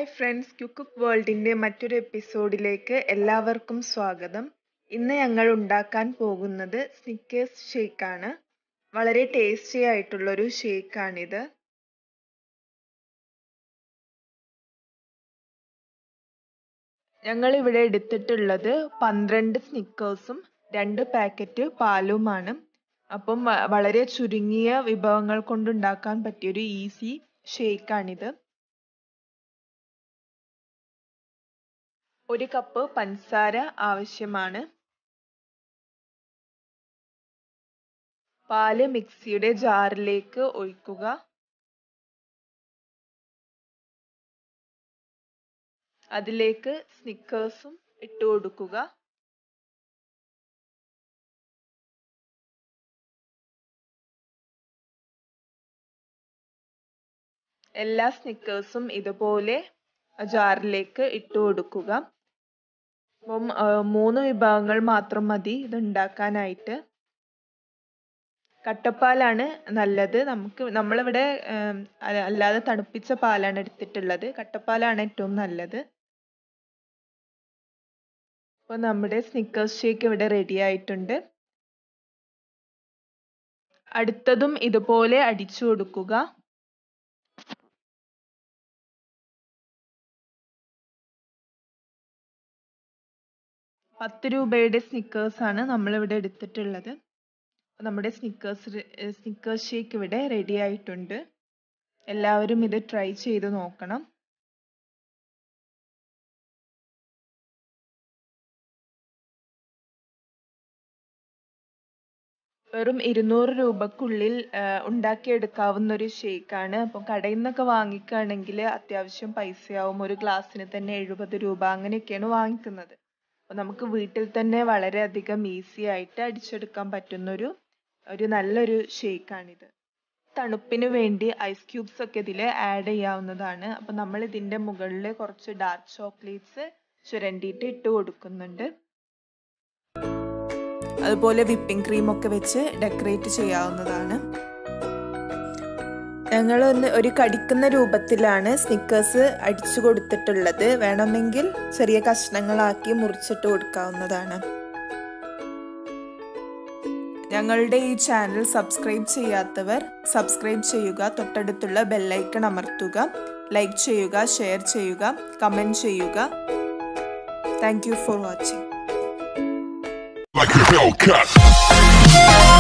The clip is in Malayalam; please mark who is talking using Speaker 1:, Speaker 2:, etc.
Speaker 1: ഹായ് ഫ്രണ്ട്സ് കുക്ക് വേൾഡിൻ്റെ മറ്റൊരു എപ്പിസോഡിലേക്ക് എല്ലാവർക്കും സ്വാഗതം ഇന്ന് ഞങ്ങൾ ഉണ്ടാക്കാൻ പോകുന്നത് സ്നിക്കേഴ്സ് ഷേക്കാണ് വളരെ ടേസ്റ്റി ആയിട്ടുള്ളൊരു ഷേക്കാണിത് ഞങ്ങൾ ഇവിടെ എടുത്തിട്ടുള്ളത് പന്ത്രണ്ട് സ്നിക്കേഴ്സും രണ്ട് പാക്കറ്റ് പാലുമാണ് അപ്പം വളരെ ചുരുങ്ങിയ വിഭവങ്ങൾ കൊണ്ടുണ്ടാക്കാൻ പറ്റിയൊരു ഈസി ഷേക്കാണിത് ഒരു കപ്പ് പഞ്ചസാര ആവശ്യമാണ് പാല് മിക്സിയുടെ ജാറിലേക്ക് ഒഴിക്കുക അതിലേക്ക് സ്നിക്കേഴ്സും ഇട്ട് കൊടുക്കുക എല്ലാ സ്നിക്കേഴ്സും ഇതുപോലെ ജാറിലേക്ക് ഇട്ട് കൊടുക്കുക അപ്പം മൂന്ന് വിഭവങ്ങൾ മാത്രം മതി ഇത് ഉണ്ടാക്കാനായിട്ട് കട്ടപ്പാലാണ് നല്ലത് നമുക്ക് നമ്മളിവിടെ അല്ലാതെ തണുപ്പിച്ച പാലാണ് എടുത്തിട്ടുള്ളത് കട്ടപ്പാലാണ് ഏറ്റവും നല്ലത് അപ്പോൾ നമ്മുടെ സ്നിക്കേഴ്സ് ഷേക്ക് ഇവിടെ റെഡി ആയിട്ടുണ്ട് അടുത്തതും ഇതുപോലെ അടിച്ചു കൊടുക്കുക പത്ത് രൂപയുടെ സ്നിക്കേഴ്സ് ആണ് നമ്മളിവിടെ എടുത്തിട്ടുള്ളത് നമ്മുടെ സ്നിക്കേഴ്സ് സ്നിക്കേഴ്സ് ഷേക്ക് ഇവിടെ റെഡി ആയിട്ടുണ്ട് എല്ലാവരും ഇത് ട്രൈ ചെയ്ത് നോക്കണം വെറും ഇരുന്നൂറ് രൂപക്കുള്ളിൽ ഉണ്ടാക്കിയെടുക്കാവുന്ന ഒരു ഷേക്കാണ് അപ്പം കടയിൽ നിന്നൊക്കെ വാങ്ങിക്കുകയാണെങ്കിൽ അത്യാവശ്യം പൈസയാവും ഒരു ഗ്ലാസ്സിന് തന്നെ എഴുപത് രൂപ അങ്ങനെയൊക്കെയാണ് വാങ്ങിക്കുന്നത് അപ്പോൾ നമുക്ക് വീട്ടിൽ തന്നെ വളരെയധികം ഈസി ആയിട്ട് അടിച്ചെടുക്കാൻ പറ്റുന്നൊരു ഒരു നല്ലൊരു ഷേക്കാണിത് തണുപ്പിന് വേണ്ടി ഐസ് ക്യൂബ്സ് ഒക്കെ ഇതിൽ ആഡ് ചെയ്യാവുന്നതാണ് അപ്പം നമ്മൾ ഇതിൻ്റെ മുകളിൽ കുറച്ച് ഡാർക്ക് ചോക്ലേറ്റ്സ് ചുരണ്ടിയിട്ട് ഇട്ട് കൊടുക്കുന്നുണ്ട് അതുപോലെ വിപ്പിംഗ് ക്രീം ഒക്കെ വെച്ച് ഡെക്കറേറ്റ് ചെയ്യാവുന്നതാണ് ഞങ്ങൾ ഒന്ന് ഒരു കടിക്കുന്ന രൂപത്തിലാണ് സ്നിക്കേഴ്സ് അടിച്ചു കൊടുത്തിട്ടുള്ളത് വേണമെങ്കിൽ ചെറിയ കഷ്ണങ്ങളാക്കി മുറിച്ചിട്ട് കൊടുക്കാവുന്നതാണ് ഞങ്ങളുടെ ഈ ചാനൽ സബ്സ്ക്രൈബ് ചെയ്യാത്തവർ സബ്സ്ക്രൈബ് ചെയ്യുക തൊട്ടടുത്തുള്ള ബെല്ലൈക്കൺ അമർത്തുക ലൈക്ക് ചെയ്യുക ഷെയർ ചെയ്യുക കമൻറ്റ് ചെയ്യുക thank you for watching
Speaker 2: like a Hellcat.